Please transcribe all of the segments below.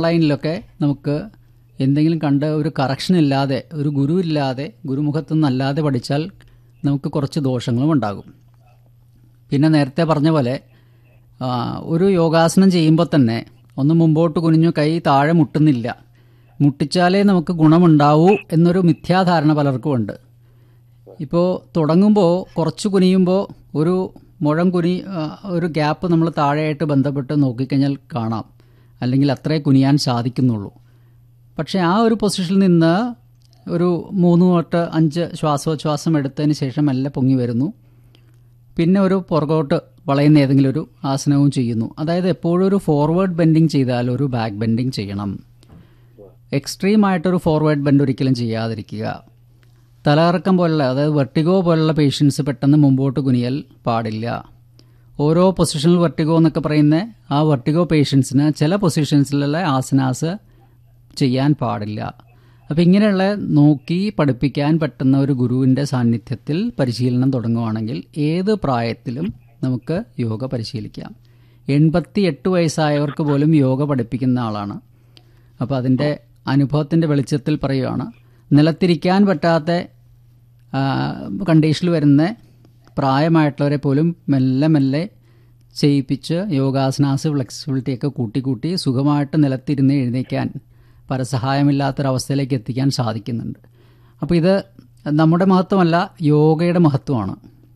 ഓൺലൈനിലൊക്കെ നമുക്ക് എന്തെങ്കിലും കണ്ട് ഒരു കറക്ഷൻ ഇല്ലാതെ ഒരു ഗുരു ഇല്ലാതെ ഗുരുമുഖത്തു നിന്നല്ലാതെ പഠിച്ചാൽ നമുക്ക് കുറച്ച് ദോഷങ്ങളും ഉണ്ടാകും പിന്നെ നേരത്തെ പറഞ്ഞ പോലെ ആ, ഒരു യോഗാസനം ചെയ്യുമ്പോൾ തന്നെ ഒന്ന് മുമ്പോട്ട് കുനിഞ്ഞു കൈ താഴെ മുട്ടുന്നില്ല മുട്ടിച്ചാലേ നമുക്ക് ഗുണമുണ്ടാവൂ എന്നൊരു മിഥ്യാധാരണ പലർക്കും ഉണ്ട് ഇപ്പോൾ തുടങ്ങുമ്പോൾ കുറച്ച് കുനിയുമ്പോൾ ഒരു മുഴം കുനി ആ, ഒരു ഗ്യാപ്പ് നമ്മൾ താഴെയായിട്ട് ബന്ധപ്പെട്ട് നോക്കിക്കഴിഞ്ഞാൽ കാണാം അല്ലെങ്കിൽ അത്രേ കുനിയാൻ സാധിക്കുന്നുള്ളൂ പക്ഷേ ആ ഒരു പൊസിഷനിൽ നിന്ന് ഒരു മൂന്ന് തൊട്ട് അഞ്ച് ശ്വാസോച്ഛ്വാസം എടുത്തതിന് ശേഷം മെല്ലെ പൊങ്ങി വരുന്നു പിന്നെ ഒരു പുറകോട്ട് വളയുന്ന ഏതെങ്കിലും ഒരു ആസനവും ചെയ്യുന്നു അതായത് എപ്പോഴും ഒരു ഫോർവേഡ് ബെൻഡിങ് ചെയ്താൽ ഒരു ബാക്ക് ബെൻഡിങ് ചെയ്യണം എക്സ്ട്രീം ആയിട്ടൊരു ഫോർവേഡ് ബെൻഡ് ഒരിക്കലും ചെയ്യാതിരിക്കുക തലകറക്കം പോലുള്ള അതായത് വെർട്ടിഗോ പോലുള്ള പേഷ്യൻസ് പെട്ടെന്ന് മുമ്പോട്ട് കുനിയൽ പാടില്ല ഓരോ പൊസിഷണൽ വെർട്ടിഗോ എന്നൊക്കെ പറയുന്ന ആ വെർട്ടിഗോ പേഷ്യൻസിന് ചില പൊസിഷൻസിലുള്ള ആസനാസ് ചെയ്യാൻ പാടില്ല അപ്പം ഇങ്ങനെയുള്ള നോക്കി പഠിപ്പിക്കാൻ പറ്റുന്ന ഒരു ഗുരുവിൻ്റെ സാന്നിധ്യത്തിൽ പരിശീലനം തുടങ്ങുവാണെങ്കിൽ ഏത് പ്രായത്തിലും നമുക്ക് യോഗ പരിശീലിക്കാം എൺപത്തി എട്ട് വയസ്സായവർക്ക് പോലും യോഗ പഠിപ്പിക്കുന്ന ആളാണ് അപ്പോൾ അതിൻ്റെ അനുഭവത്തിൻ്റെ വെളിച്ചത്തിൽ പറയുകയാണ് നിലത്തിരിക്കാൻ പറ്റാത്ത കണ്ടീഷനിൽ വരുന്ന പ്രായമായിട്ടുള്ളവരെ പോലും മെല്ലെ മെല്ലെ ചെയ്യിപ്പിച്ച് യോഗാസനാസ് ഫ്ലെക്സിബിലിറ്റിയൊക്കെ കൂട്ടിക്കൂട്ടി സുഖമായിട്ട് നിലത്തിരുന്ന് എഴുന്നേക്കാൻ പരസഹായമില്ലാത്തൊരവസ്ഥയിലേക്ക് എത്തിക്കാൻ സാധിക്കുന്നുണ്ട് അപ്പോൾ ഇത് നമ്മുടെ മഹത്വമല്ല യോഗയുടെ മഹത്വമാണ്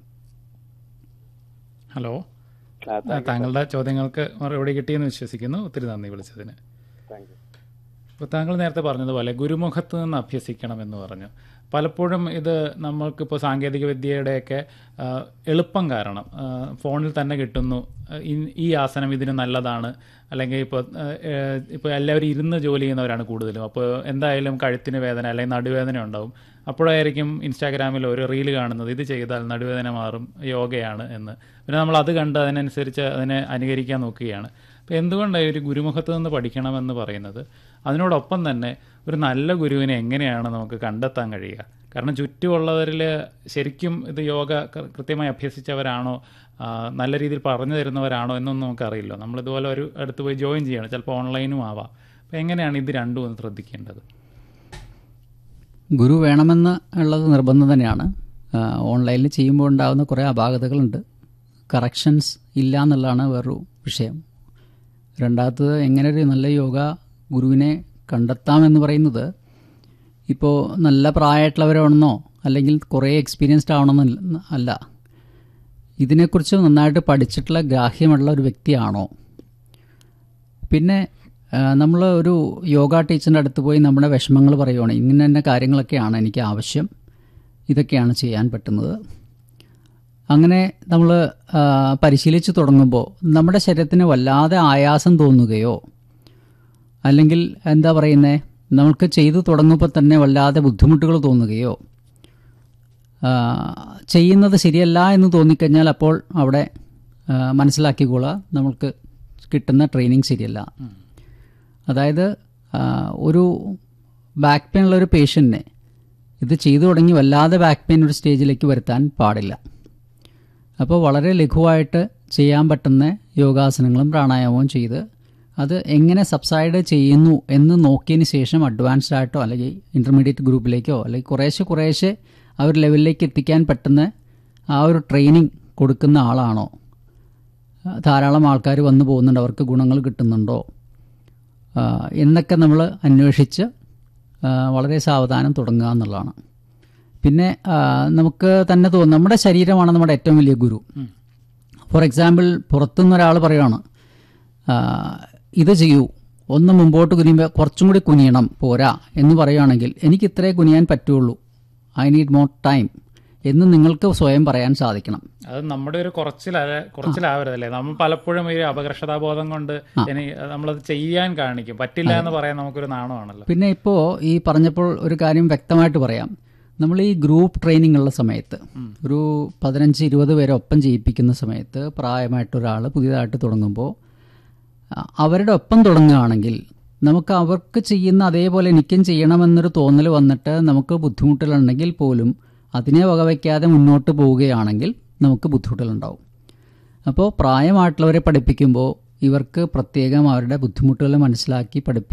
ഹലോ ആ, താങ്കളുടെ ചോദ്യങ്ങൾക്ക് മറുപടി കിട്ടിയെന്ന് വിശ്വസിക്കുന്നു ഒത്തിരി നന്ദി വിളിച്ചതിന് താങ്ക് യു ഇപ്പോൾ താങ്കൾ നേരത്തെ പറഞ്ഞതുപോലെ ഗുരുമുഖത്ത് നിന്ന് അഭ്യസിക്കണം എന്ന് പറഞ്ഞു പലപ്പോഴും ഇത് നമ്മൾക്കിപ്പോൾ സാങ്കേതിക വിദ്യയുടെയൊക്കെ ആ, എളുപ്പം കാരണം ആ, ഫോണിൽ തന്നെ കിട്ടുന്നു ആ, ഇൻ- ഈ ആസനം ഇതിന് നല്ലതാണ് അല്ലെങ്കിൽ ഇപ്പോൾ ഇപ്പോൾ എല്ലാവരും ഇരുന്ന് ജോലി ചെയ്യുന്നവരാണ് കൂടുതലും അപ്പോൾ എന്തായാലും കഴുത്തിന് വേദന അല്ലെങ്കിൽ നടുവേദന ഉണ്ടാവും അപ്പോഴായിരിക്കും ഇൻസ്റ്റാഗ്രാമിൽ ഒരു റീൽ കാണുന്നത് ഇത് ചെയ്താൽ നടുവേദന മാറും യോഗയാണ് എന്ന് പിന്നെ നമ്മൾ അത് കണ്ട് അതിനനുസരിച്ച് അതിനെ അനുകരിക്കാൻ നോക്കുകയാണ് അപ്പോൾ എന്തുകൊണ്ടാണ് ഒരു ഗുരുമുഖത്ത് നിന്ന് പഠിക്കണമെന്ന് പറയുന്നത് അതിനോടൊപ്പം തന്നെ ഒരു നല്ല ഗുരുവിനെ എങ്ങനെയാണ് നമുക്ക് കണ്ടെത്താൻ കഴിയുക കാരണം ചുറ്റുമുള്ളവരിൽ ശരിക്കും ഇത് യോഗ കൃ- കൃത്യമായി അഭ്യസിച്ചവരാണോ ആ, നല്ല രീതിയിൽ പറഞ്ഞു തരുന്നവരാണോ എന്നൊന്നും നമുക്കറിയില്ല നമ്മളിതുപോലെ ഒരു അടുത്ത് പോയി ജോയിൻ ചെയ്യണം ചിലപ്പോൾ ഓൺലൈനും ആവാം അപ്പോൾ എങ്ങനെയാണ് ഇത് രണ്ടും ഒന്ന് ശ്രദ്ധിക്കേണ്ടത് ഗുരു വേണമെന്ന് ഉള്ളത് നിർബന്ധം തന്നെയാണ് ആ, ഓൺലൈനിൽ ചെയ്യുമ്പോൾ ഉണ്ടാകുന്ന കുറേ അപാകതകളുണ്ട് കറക്ഷൻസ് ഇല്ല എന്നുള്ളതാണ് വേറൊരു വിഷയം രണ്ടാമത്തത് എങ്ങനെ ഒരു നല്ല യോഗ ഗുരുവിനെ കണ്ടെത്താമെന്ന് പറയുന്നത് ഇപ്പോൾ നല്ല പ്രായമായിട്ടുള്ളവരാണെന്നോ അല്ലെങ്കിൽ കുറേ എക്സ്പീരിയൻസ്ഡ് ആവണമെന്ന് അല്ല ഇതിനെക്കുറിച്ച് നന്നായിട്ട് പഠിച്ചിട്ടുള്ള ഗ്രാഹ്യമുള്ള ഒരു വ്യക്തിയാണോ പിന്നെ നമ്മൾ ഒരു യോഗ ടീച്ചറിൻ്റെ അടുത്ത് പോയി നമ്മുടെ വിഷമങ്ങൾ പറയുവാണ് ഇങ്ങനെ തന്നെ കാര്യങ്ങളൊക്കെയാണ് എനിക്ക് ആവശ്യം ഇതൊക്കെയാണ് ചെയ്യാൻ പറ്റുന്നത് അങ്ങനെ നമ്മൾ പരിശീലിച്ച് തുടങ്ങുമ്പോൾ നമ്മുടെ ശരീരത്തിന് വല്ലാതെ ആയാസം തോന്നുകയോ അല്ലെങ്കിൽ എന്താ പറയുന്നത് നമുക്ക് ചെയ്തു തുടങ്ങുമ്പോൾ തന്നെ വല്ലാതെ ബുദ്ധിമുട്ടുകൾ തോന്നുകയോ ആ, ചെയ്യുന്നത് ശരിയല്ല എന്ന് തോന്നിക്കഴിഞ്ഞാൽ അപ്പോൾ അവിടെ ആ, മനസ്സിലാക്കിക്കൊള്ളുക നമുക്ക് കിട്ടുന്ന ട്രെയിനിങ് ശരിയല്ല അതായത് ആ, ഒരു ബാക്ക് പെയിൻ ഉള്ള ഒരു പേഷ്യൻറ്റിനെ ഇത് ചെയ്തു തുടങ്ങി വല്ലാതെ ബാക്ക് പെയിൻ ഒരു സ്റ്റേജിലേക്ക് വരുത്താൻ പാടില്ല അപ്പോൾ വളരെ ലഘുവായിട്ട് ചെയ്യാൻ പറ്റുന്ന യോഗാസനങ്ങളും പ്രാണായാമവും ചെയ്ത് അത് എങ്ങനെ സബ്സൈഡ് ചെയ്യുന്നു എന്ന് നോക്കിയതിന് ശേഷം അഡ്വാൻസ്ഡ് ആയിട്ടോ അല്ലെങ്കിൽ ഇൻ്റർമീഡിയറ്റ് ഗ്രൂപ്പിലേക്കോ അല്ലെങ്കിൽ കുറേശ്ശെ കുറേശ്ശെ ആ ഒരു ലെവലിലേക്ക് എത്തിക്കാൻ പറ്റുന്ന ആ ഒരു ട്രെയിനിങ് കൊടുക്കുന്ന ആളാണോ ആ, ധാരാളം ആൾക്കാർ വന്നു പോകുന്നുണ്ട് അവർക്ക് ഗുണങ്ങൾ കിട്ടുന്നുണ്ടോ ആ, എന്നൊക്കെ നമ്മൾ അന്വേഷിച്ച് ആ, വളരെ സാവധാനം തുടങ്ങുക എന്നുള്ളതാണ് പിന്നെ ആ, നമുക്ക് തന്നെ തോന്നും നമ്മുടെ ശരീരമാണ് നമ്മുടെ ഏറ്റവും വലിയ ഗുരു ഫോർ എക്സാമ്പിൾ പുറത്തുനിന്ന് ഒരാൾ പറയുകയാണ് ആ, ഇത് ചെയ്യൂ ഒന്ന് മുമ്പോട്ട് കുനിയുമ്പോൾ കുറച്ചും കൂടി കുനിയണം പോരാ എന്ന് പറയുകയാണെങ്കിൽ എനിക്ക് ഇത്രേ കുനിയാൻ പറ്റുള്ളൂ ഐ നീഡ് മോർ ടൈം എന്ന് നിങ്ങൾക്ക് സ്വയം പറയാൻ സാധിക്കണം അത് നമ്മുടെ ഒരു കുറച്ചില കുറച്ചിലാവരുതല്ലേ നമ്മൾ പലപ്പോഴും ഈ അപകർഷതാബോധം കൊണ്ട് ഇനി നമ്മളത് ചെയ്യാൻ കാണിക്കും പറ്റില്ല എന്ന് പറയാൻ നമുക്കൊരു നാണമാണല്ലോ പിന്നെ ഇപ്പോൾ ഈ പറഞ്ഞപ്പോൾ ഒരു കാര്യം വ്യക്തമായിട്ട് പറയാം നമ്മൾ ഈ ഗ്രൂപ്പ് ട്രെയിനിങ് ഉള്ള സമയത്ത് ഒരു പതിനഞ്ച് ഇരുപത് പേരെ ഒപ്പം ചെയ്യിപ്പിക്കുന്ന സമയത്ത് പ്രായമായിട്ടൊരാൾ പുതിയതായിട്ട് തുടങ്ങുമ്പോൾ അ- അവരുടെ ഒപ്പം തുടങ്ങുകയാണെങ്കിൽ നമുക്ക് അവർക്ക് ചെയ്യുന്ന അതേപോലെ എനിക്കും ചെയ്യണമെന്നൊരു തോന്നൽ വന്നിട്ട് നമുക്ക് ബുദ്ധിമുട്ടുകളുണ്ടെങ്കിൽ പോലും അതിനെ വകവയ്ക്കാതെ മുന്നോട്ട് പോവുകയാണെങ്കിൽ നമുക്ക് ബുദ്ധിമുട്ടുകളുണ്ടാവും അപ്പോൾ പ്രായമായിട്ടുള്ളവരെ പഠിപ്പിക്കുമ്പോൾ ഇവർക്ക് പ്രത്യേകം അവരുടെ ബുദ്ധിമുട്ടുകൾ മനസ്സിലാക്കി പഠിപ്പിക്കുക